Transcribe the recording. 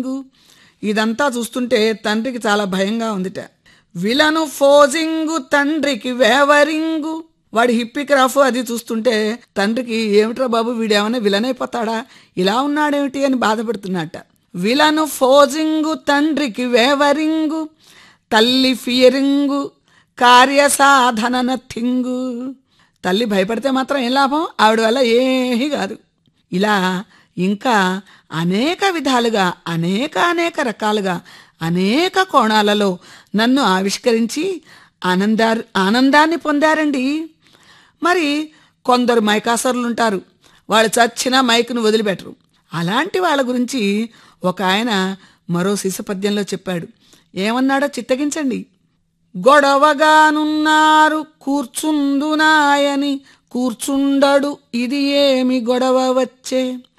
ఇదంతా చూస్తుంటే తండ్రికి చాలా భయంగా ఉందిట విలను ఫోజింగు తండ్రికి వేవరింగు వాడి హిప్పిక్రాఫ్ అది చూస్తుంటే తండ్రికి ఏమిట్రా బాబు వీడేమైనా విలన్ అయిపోతాడా ఇలా ఉన్నాడేమిటి అని బాధపడుతున్నట్ట విలను ఫోజింగు తండ్రికి వేవరింగు తల్లి ఫియరింగు కార్యసాధన నథింగు తల్లి భయపడితే మాత్రం ఏం లాభం ఆవిడ వల్ల ఏమీ కాదు ఇలా ఇంకా అనేక విధాలుగా అనేక అనేక రకాలుగా అనేక కోణాలలో నన్ను ఆవిష్కరించి ఆనందారు ఆనందాన్ని పొందారండి మరి కొందరు మైకాసరులు ఉంటారు వాళ్ళు చచ్చిన మైకును వదిలిపెట్టరు అలాంటి వాళ్ళ గురించి ఒక ఆయన మరో శిశపద్యంలో చెప్పాడు ఏమన్నాడో చిత్తగించండి గొడవగానున్నారు కూర్చుందునాయని కూర్చుండడు ఇది ఏమి గొడవ వచ్చే